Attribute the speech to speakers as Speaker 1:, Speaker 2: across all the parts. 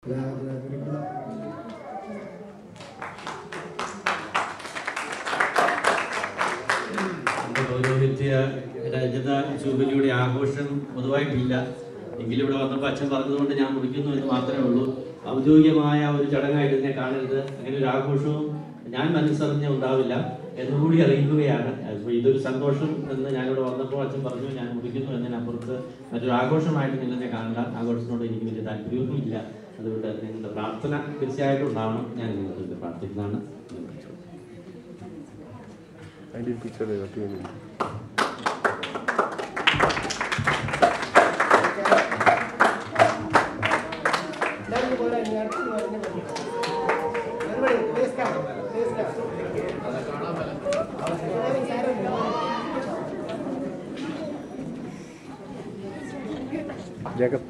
Speaker 1: നമ്മുടെ പൗരോഹിത്യ രജത ജൂബിലിയുടെ ആഘോഷം പൊതുവായിട്ടില്ല എങ്കിലും ഇവിടെ വന്നപ്പോൾ അച്ഛൻ പറഞ്ഞതുകൊണ്ട് ഞാൻ മുടിക്കുന്നു എന്ന് മാത്രമേ ഉള്ളൂ ഔദ്യോഗികമായ ഒരു ചടങ്ങായിട്ട് ഇതിനെ കാണരുത് അങ്ങനെ ഒരു ആഘോഷവും ഞാൻ മനസ്സറിഞ്ഞ ഉണ്ടാവില്ല എന്നുകൂടി അറിയിക്കുകയാണ് അപ്പോൾ ഇതൊരു സന്തോഷം എന്ന് ഞാനിവിടെ വന്നപ്പോൾ അച്ഛൻ പറഞ്ഞു ഞാൻ മുടിക്കുന്നു എന്നതിനപ്പുറത്ത് മറ്റൊരു ആഘോഷമായിട്ട് നിങ്ങളെ കാണണ്ട ആഘോഷത്തിനോട് എനിക്ക് വലിയ താല്പര്യമൊന്നും ഇല്ല അതുകൊണ്ട് നിങ്ങളുടെ പ്രാർത്ഥന തീർച്ചയായിട്ടും ഉണ്ടാവണം ഞാൻ നിങ്ങൾക്ക് വേണ്ടി പ്രാർത്ഥിക്കുന്നതാണ്
Speaker 2: അതിൻ്റെ പിക്ചർ കട്ട് ചെയ്യുന്നുണ്ട് ജേക്കബ്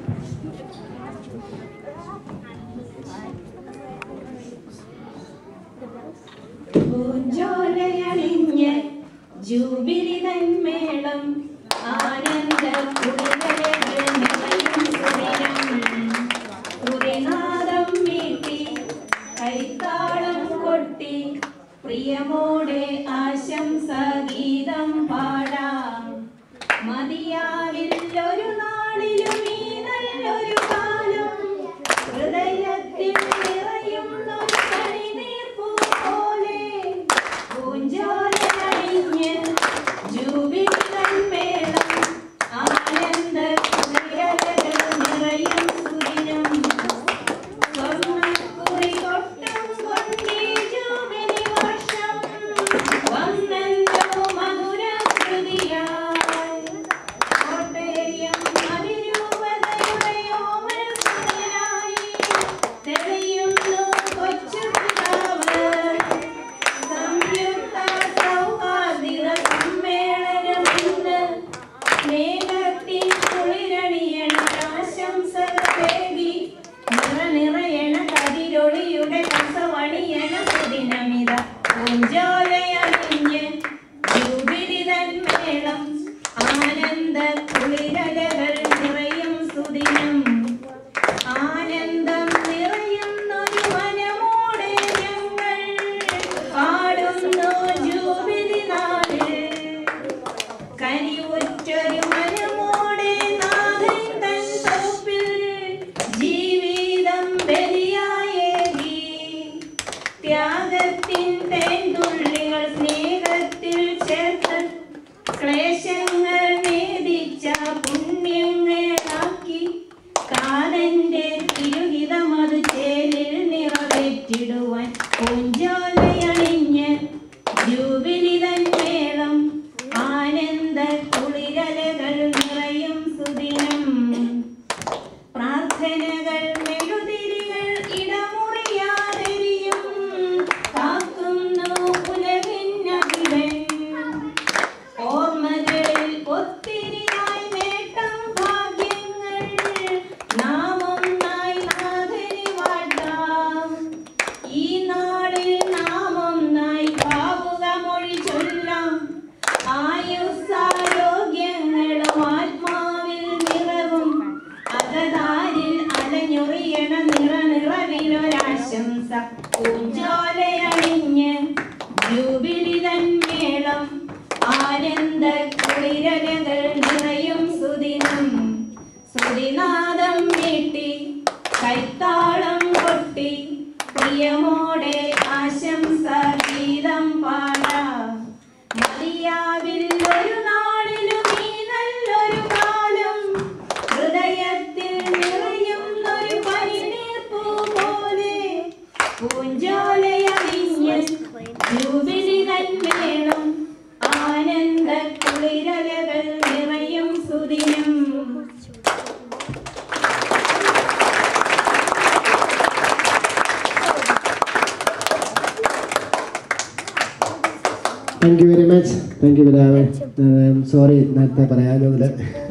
Speaker 3: പൂഞ്ചോലയണിഞ്ഞ് ജൂബിലി തന്മേളം ആനന്ദ കുളിരലകൾ നിറയും സുദിനം ഹൃദയനാദം മീട്ടി കൈത്താളം കൊട്ടി പ്രിയമോടെ ആശംസ ഗീതം പാടാം മതിയാവില്ലൊരു നാളിലും ഈ നല്ലൊരു കാലം ഹൃദയത്തിൽ നിറയുന്നൊരു കണിനീർപ്പൂ പോലെ പൂഞ്ചോലയണിഞ്ഞ് ജൂബിലി തന്മേളം ആനന്ദ കുളിരലകൾ നിറയും സുദിനം സ്വർണ്ണക്കുറി കൊട്ടും കൊണ്ടീ ജൂബിലി വർഷം വന്നല്ലോ മധുരശ്രുതിയായി കോട്ടയം അതിരൂപതയുടെ ഓമനസുതനായി തെളിയുന്നു കൊച്ചുപിതാവ് സംയുക്ത സൗഹാർദ്ദിക സമ്മേളനമിന്ന് സ്നേഹത്തിൻ കുളിരണിയണ ആശംസകളേകി നിറ നിറയണ കതിരൊളിയുടെ കസവണിയണ സുദിനമിത പൂഞ്ചോലയണിഞ്ഞ് ജൂബിലി തന്മേളം ആനന്ദ കുളിരലകൾ നിറയും സുദിനം ആനന്ദം നിറയുന്നൊരു മനമോടെ ഞങ്ങൾ പാടുന്നു ജൂബിലി നാളിൽ കനിവുറ്റൊരു മനമോടെ നാഥൻ തൻ തോപ്പിൽ ജീവിതം ബലിയായേകി ത്യാഗത്തിൻ തേൻതുള്ളികൾ സ്നേഹത്തിൽ ചേർത്ത് ക്ലേശങ്ങൾ നേദിച്ച പുണ്യങ്ങളാക്കി കാലന്റെ തിരുഹിതമത് ചേലിൽ നിറവേറ്റിടുവാൻ പൂഞ്ചോലയണിഞ്ഞ് ജൂബിലി തന്മേളം ആനന്ദ കുളിരലകൾ നിറയും സുദിനം പ്രാർത്ഥനകൾ മെഴുതിരികൾ ഇടമുറിയാതെരിയും കാക്കുന്നു ഉലകിന്നകിടൻ ഓർമ്മകളിൽ ഒത്തിരിയായി നേട്ടം ഭാഗ്യങ്ങൾ നാം ഒന്നായി നാഥനെ വാഴ്ത്താം ഈ നാളിൽ നാം ഒന്നായി പാവുക മൊഴി ചൊല്ലാം ആയുസ്സാരോഗ്യങ്ങളും ആത്മാവിൽ നിറവും അകതാരിൽ അലഞ്ഞൊറിയണ നിറ നിറവിലൊരാശംസ പൂഞ്ചോലയണിഞ്ഞ് ജൂബിലി തന്മേളം ആനന്ദ കുളിരലകൾ നിറയും സുദിനം സുദിനാദം നീട്ടി കൈത്താളം കൊട്ടി പ്രിയമോടെ ആശംസ ഗീതം പാടാം മതിയാവിൽ ഒരു നാളിലും ഈ നല്ലൊരു കാലം ഹൃദയത്തിൽ നിറയുന്നൊരു പനിനീർപ്പൂ പോലെ പൂഞ്ചോലയണിഞ്ഞ് ജൂബിലി തന്മേളം ആനന്ദ കുളിരലകൾ നിറയും സുദിനം
Speaker 4: thank you very much thank you പിതാവ് സോറി നേരത്തെ പറയാനുള്ളത്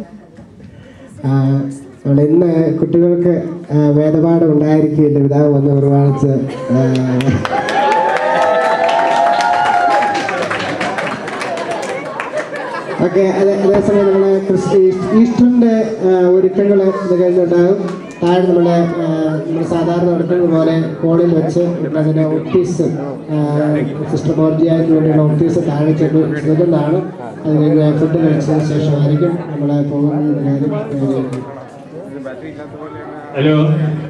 Speaker 4: നമ്മൾ ഇന്ന് കുട്ടികൾക്ക് ആ, വേദപാഠം ഉണ്ടായിരിക്കില്ല പിതാവ് വന്ന് പ്രമാണിച്ച് ആ, ഓക്കെ അതേ അതേസമയം നമ്മൾ ക്രിസ്റ്റി ഈസ്റ്ററിൻ്റെ ഒരുക്കങ്ങൾ ഇത് കഴിഞ്ഞുണ്ടാകും താഴെ നമ്മൾ നമ്മൾ സാധാരണ നടക്കുന്നത് പോലെ കോണിൽ വെച്ച് അതിൻ്റെ ഒഫീസ് സിസ്റ്റർ ബോർജിയായ്ക്ക് വേണ്ടിയുള്ള ഒഫീസ് താഴെ ചെന്ന് ചെല്ലുന്നതാണ് അത് കഴിഞ്ഞ് ഫുഡ് കഴിച്ചതിന് ശേഷമായിരിക്കും നമ്മൾ പോകുന്ന കാര്യം
Speaker 5: ഹലോ